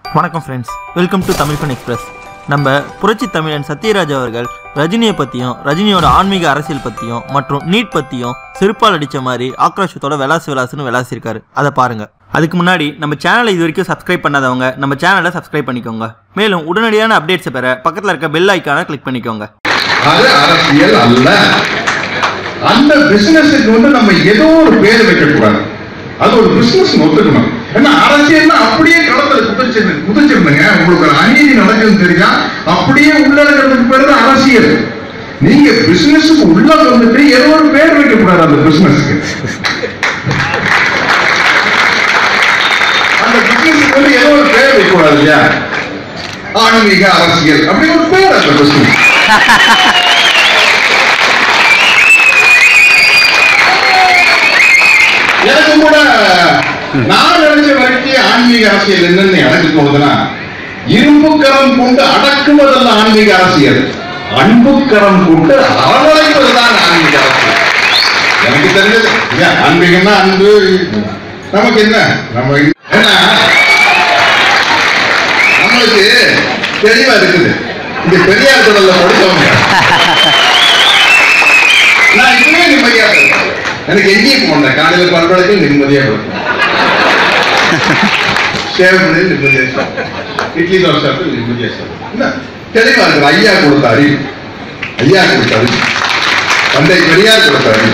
வணக்கம் friends welcome to Tamil fun express நம்ம புரட்சி தமிழன் சத்யராஜ் அவர்கள் ரஜினியை பற்றியும் ரஜினியோட ஆன்மீக அரசியல் பற்றியும் மற்றும் நீட் பற்றியும் செருப்பால் அடித்த மாதிரி ஆக்ரோஷத்தோட விளாசு விளாசுன்னு விளாசிருக்காரு அதை பாருங்க அதுக்கு முன்னாடி நம்ம சேனலை இது வரைக்கும் சப்ஸ்கிரைப் பண்ணாதவங்க நம்ம சேனலை சப்ஸ்கிரைப் பண்ணிக்கோங்க மேலும் உடனடியான அப்டேட்ஸை பெற பக்கத்தில் இருக்க பெல் ஐக்கானை கிளிக் பண்ணிக்கோங்க அது அரசியல் அல்ல அந்த பிசினஸுக்கு வந்து நம்ம ஏதோ ஒரு பேர் வைக்க கூடாது அது ஒரு பிசினஸ் ஒத்துக்கணும் ஏன்னா அரசியல்னா அப்படியே களத்துல குதிச்சிரு குதிச்சிருந்துங்க உங்களுக்கு ஒரு அநீதி நடக்குதுன்னு தெரியா அப்படியே உள்ள இருக்கிறதுக்கு பேர் தான் அரசியல் நீங்க பிசினஸுக்கு உள்ள வந்துட்டு ஏதோ ஒரு பேர் வைக்க கூடாது அந்த பிசினஸ்க்கு அந்த பிசினஸுக்கு வந்து ஏதோ ஒரு பேர் வைக்க கூடாது இல்லையா ஆன்மீக அரசியல் அப்படி ஒரு பேர் அந்த பிசினஸ் எனக்கு கூட நான் நினைச்ச வரைக்கும் ஆன்மீக அரசியல் என்னன்னு எனக்கு தோணுதுன்னா இரும்புக்கரம் கொண்டு அடக்குவதல்ல ஆன்மீக அரசியல் அன்புக்கரம் கொண்டு அரவணைப்பதுதான் ஆன்மீக அரசியல் எனக்கு தெரிஞ்சது ஏன் ஆன்மீகம்னா அன்பு நமக்கு என்ன நம்ம ஏன்னா நம்மளுக்கு தெளிவா இருக்குது இந்த பெரியார் தொடர்ல படித்தவங்க நான் இன்னும் நிம்மதியா இருக்கேன் எனக்கு எங்கேயும் போன காலையில பண்றதுக்கு நிம்மதியா இருக்கும் சேவ் பண்ணி நிம்மதியா சாப்பிடும். இட்லி தோசை சாப்பிட்டு நிம்மதியா சாப்பிடும். என்ன தெளிவா இருக்கிற ஐயா கொடுத்த அறிவு ஐயா கொடுத்த அறிவு தந்தை பெரியார் கொடுத்த அறிவு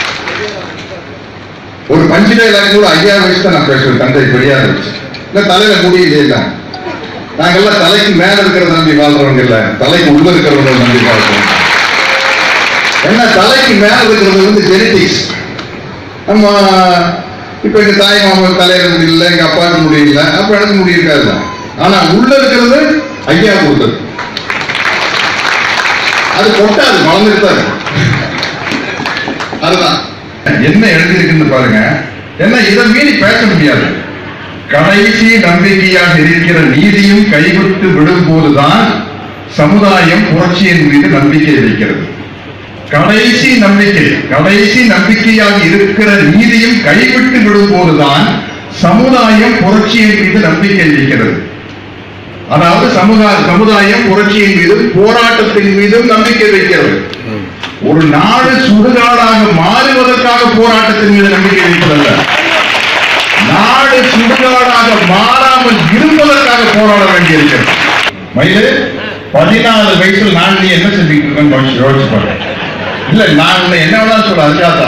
ஒரு பஞ்சு டைலாக் கூட ஐயா வச்சு தான் நான் பேசுவேன் தந்தை பெரியார் வச்சு இல்ல தலையில முடியல இல்ல நாங்கெல்லாம் தலைக்கு மேல இருக்கிறத நம்பி வாழ்றவங்க இல்ல தலைக்கு உள்ள இருக்கிறவங்க நம்பி வாழ்றோம் ஏன்னா தலைக்கு மேல இருக்கிறது வந்து ஜெனட்டிக்ஸ் நம்ம இப்ப எங்க தாய் மாமா தலையில முடியல எங்க அப்பாவுக்கு முடியல அப்ப எனக்கு முடியிருக்காது ஆனா உள்ள இருக்கிறது ஐயா கொடுத்தது அது கொட்டாது வளர்ந்துட்டு தான் இருக்கும். அதுதான் என்ன எழுதியிருக்குன்னு பாருங்க என்ன இதை மீறி பேச முடியாது கடைசி நம்பிக்கையாக இருக்கிற நீதியும் கைவிட்டு விடும்போதுதான் சமுதாயம் புரட்சியின் மீது நம்பிக்கை வைக்கிறது கடைசி நம்பிக்கை கடைசி நம்பிக்கையாக இருக்கிற நீதியும் கைவிட்டு விடும்போதுதான் சமுதாயம் புரட்சியின் மீது நம்பிக்கை வைக்கிறது அதாவது சமுதாய சமுதாயம் புரட்சியின் மீதும் போராட்டத்தின் மீதும் நம்பிக்கை வைக்கிறது ஒரு நாடு சுடுகாடாக மாறுவதற்காக போராட்டத்தின் மீது நம்பிக்கை வைப்பதல்ல நாடு சுடுகாடாக மாறாமல் இருப்பதற்காக போராட வேண்டியிருக்கிறது மயிலு பதினாலு வயசுல நான் நீ என்ன செஞ்சுட்டு இருக்கேன்னு யோசிச்சு யோசிச்சு பாரு இல்ல நான் உன்னை என்ன வேணாலும் சொல்ல அதுக்காக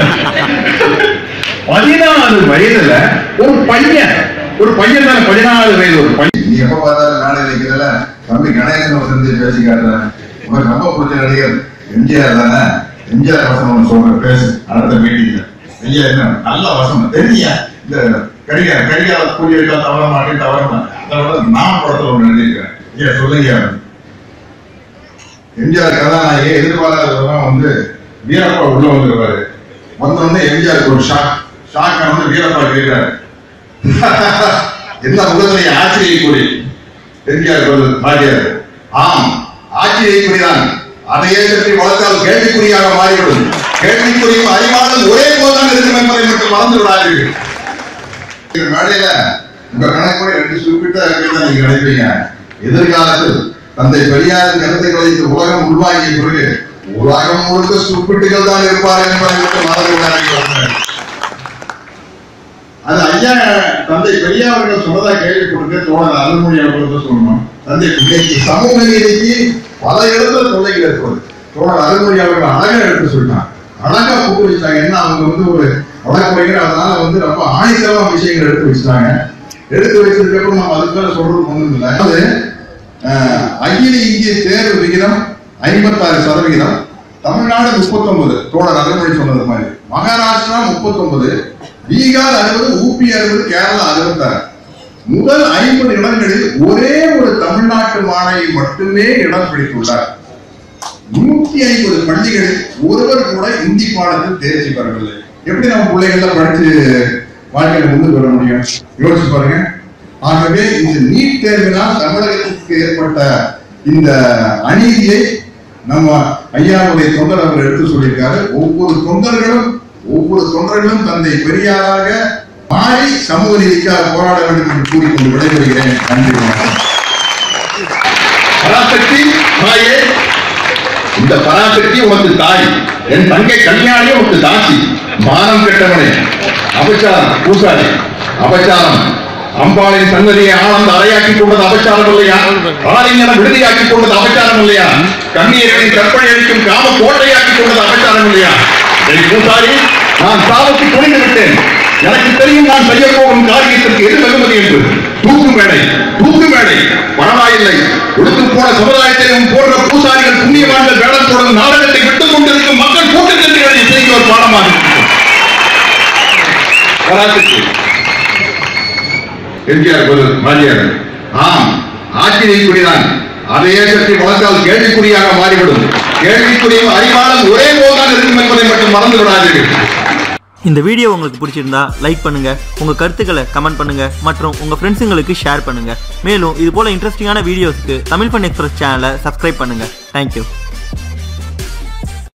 பதினாலு வயதுல ஒரு பையன் ஒரு பையன் தானே பதினாலு வயது ஒரு பையன் நீ எப்ப பார்த்தாலும் நாடகம் நிக்கிறதுல தம்பி கணேசன் வசந்தி பேசி காட்டுறேன் உனக்கு ரொம்ப பிடிச்ச நடிகர் எம்ஜிஆர் தானே எம்ஜிஆர் வசனம் ஒண்ணு சொல்றேன் பேசு அடுத்த மீட்டிங்ல ஐயா என்ன நல்ல வசனம் தெரியா இந்த கடிகார கடிகார கூலி வைக்கா தவற மாட்டேன் தவற மாட்டேன் அதோட நான் படத்துல ஒண்ணு எழுதியிருக்கிறேன் ஐயா சொல்லுங்க எம்ஜிஆர் கதாநாயகி எதிர்பாராதவங்க வந்து வீரப்பா உள்ள வந்துருவாரு வந்தோடனே எம்ஜிஆருக்கு ஒரு ஷாக் ஷாக் வந்து வீரப்பா கேட்கிறாரு என்ன முகத்திலே ஆச்சரிய குறி எம்ஜிஆர் சொல்றது பாட்டியார் ஆம் ஆச்சரிய குறிதான் அதையே சற்றி வளர்த்தால் கேள்விக்குறியாக மாறிவிடும் கேள்விக்குறியும் அறிவாலும் ஒரே போல்தான் இருக்கும் என்பதை மட்டும் மறந்து விடாதீர்கள் இந்த மேடையில உங்க கணக்கு ரெண்டு சுப்பிட்டா இருக்கிறதா நீங்க நினைப்பீங்க எதிர்காலத்தில் தந்தை பெரியாரின் கருத்துக்களை இந்த உலகம் உள்வாங்கிய பிறகு உலகம் முழுக்க சுப்பிட்டுகள் தான் இருப்பார் என்பதை மட்டும் மறந்து விடாதீர்கள் அது ஐயா தந்தை பெரியார் அவர்கள் சொன்னதா கேள்விப்பட்டு தோழர் அருள்மொழி அவர்கள் சொல்லணும் தந்தை இன்னைக்கு சமூக நீதிக்கு பல இடத்துல தொல்லைகள் ஏற்படுது தோழர் அருள்மொழி அவர்கள் அழகா எடுத்து சொல்லிட்டாங்க அழகா போட்டு வச்சாங்க என்ன அவங்க வந்து ஒரு வழக்குரைஞர் அதனால வந்து ரொம்ப ஆணித்தரமா விஷயங்கள் எடுத்து வச்சுட்டாங்க எடுத்து வச்சதுக்கு அப்புறம் நம்ம அதுக்கு மேல சொல்றது ஒண்ணும் இல்லை அதாவது அஹ், அகில இந்திய தேர்வு விகிதம் ஐம்பத்தாறு சதவிகிதம் தமிழ்நாடு முப்பத்தொன்பது தோழர் அருள்மொழி சொன்னது மாதிரி மகாராஷ்டிரா முப்பத்தொன்பது பீகார் அறுபது ஊபி அறுபது கேரளா அறுபத்தாறு முதல் ஐம்பது இடங்களில் ஒரே ஒரு தமிழ்நாட்டு மாணவி மட்டுமே இடம் பிடித்துள்ளார் நூத்தி ஐம்பது பள்ளிகளில் ஒருவர் கூட இந்தி பாடத்தில் தேர்ச்சி பெறவில்லை எப்படி நம்ம பிள்ளைகள படிச்சு வாழ்க்கையில முன்னுக்கு வர முடியும் யோசிச்சு பாருங்க ஆகவே இந்த நீட் தேர்வினால் தமிழகத்திற்கு ஏற்பட்ட இந்த அநீதியை நம்ம ஐயாவுடைய தொண்டர் அவர் எடுத்து சொல்லியிருக்காரு ஒவ்வொரு தொண்டர்களும் ஒவ்வொரு தொண்டர்களும் தந்தை பெரியாராக மாறி சமூக நீதிக்காக போராட வேண்டும் என்று கூறிக்கொண்டு விடைபெறுகிறேன் நன்றி வணக்கம் பராசக்தி தாயே இந்த பராசக்தி உனக்கு தாய் என் தங்கை கல்யாணி உனக்கு தாசி மானம் கெட்டவனே அபச்சாரம் பூசாரி அபச்சாரம் அம்பாளின் சன்னதியை ஆனந்த அறையாக்கி கொண்டது அபச்சாரம் இல்லையா ஆலிங்கனம் விடுதியாக்கி கொண்டது அபச்சாரம் இல்லையா கண்ணீரின் கற்பனை அளிக்கும் காம கோட்டையாக்கி கொண்டது அபச்சாரம் இல்லையா என் பூசாரி நான் சாவுக்கு துணிந்து விட்டேன் எனக்கு தெரியும் நான் செய்ய போகும் காரியத்திற்கு எது வெகுமதி என்று தூக்கு மேடை தூக்கு மேடை பரவாயில்லை ஒடுத்து போன சமுதாயத்திலும் போன்ற பூசாரிகள் புண்ணியவான்கள் வேடம் தொடரும் நாடகத்தை விட்டுக் கொண்டிருக்கும் மக்கள் கூட்டத்திற்கு எழுதி செய்தி ஒரு பாடமாக இருக்கிறது. பராசக்தி எம்ஜிஆர் பதில் மாறியார் ஆம் ஆச்சரியக்குறிதான் அதையே சக்தி வளர்த்தால் கேள்விக்குறியாக மாறிவிடும் கேள்விக்குறியும் அறிவாளம் ஒரே போல்தான் இருக்கும் என்பதை மட்டும் மறந்து விடாதீர்கள் இந்த வீடியோ உங்களுக்கு பிடிச்சிருந்தா லைக் பண்ணுங்க உங்க கருத்துக்களை கமெண்ட் பண்ணுங்க மற்றும் உங்க ஃப்ரெண்ட்ஸுங்களுக்கு ஷேர் பண்ணுங்க மேலும் இது போல இன்ட்ரெஸ்டிங்கான வீடியோஸ்க்கு தமிழ் ஃபன் எக்ஸ்பிரஸ் சேனலை சப்ஸ்கிரைப் பண்ணுங்க தேங்க்யூ